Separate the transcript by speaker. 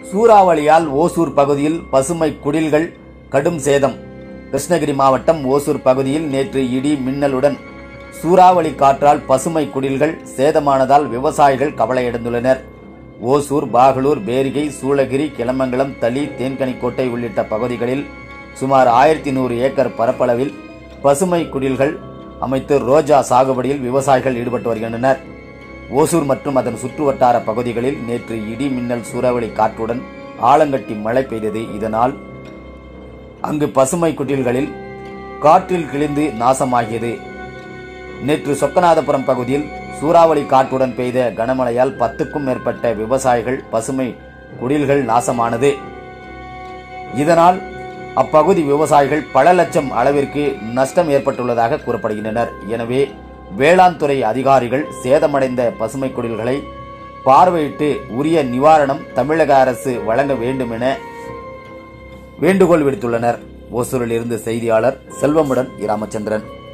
Speaker 1: சூறாவளியால் ஓசூர் பகுதியில் பசுமை குடில்கள் கடும் சேதம் கிருஷ்ணகிரி மாவட்டம் ஓசூர் பகுதியில் நேற்று இடி மின்னலுடன் சூறாவளி காற்றால் பசுமை குடில்கள் சேதமானதால் விவசாயிகள் கவலையடைந்துள்ளனர் ஓசூர் பாகலூர் பேரிகை சூளகிரி கிளமங்கலம் தளி தேன்கனிக்கோட்டை உள்ளிட்ட பகுதிகளில் சுமார் ஆயிரத்தி நூறு ஏக்கர் பரப்பளவில் பசுமை குடில்கள் அமைத்து ரோஜா சாகுபடியில் விவசாயிகள் ஈடுபட்டு வருகின்றனர் ஓசூர் மற்றும் அதன் சுற்றுவட்டார பகுதிகளில் நேற்று இடி மின்னல் சூறாவளி காற்றுடன் ஆலங்கட்டி மழை பெய்தது இதனால் அங்கு பசுமை குடில்களில் காற்றில் கிழிந்து நாசமாகியது நேற்று சொக்கநாதபுரம் பகுதியில் சூறாவளி காற்றுடன் பெய்த கனமழையால் பத்துக்கும் மேற்பட்ட விவசாயிகள் பசுமை குடில்கள் நாசமானது இதனால் அப்பகுதி விவசாயிகள் பல லட்சம் அளவிற்கு நஷ்டம் ஏற்பட்டுள்ளதாக கூறப்படுகின்றனர் எனவே வேளாண் துறை அதிகாரிகள் சேதமடைந்த பசுமை குடில்களை பார்வையிட்டு உரிய நிவாரணம் தமிழக அரசு வழங்க வேண்டும் என வேண்டுகோள் விடுத்துள்ளனர் ஓசூரில் இருந்து செய்தியாளர் செல்வமுடன் ராமச்சந்திரன்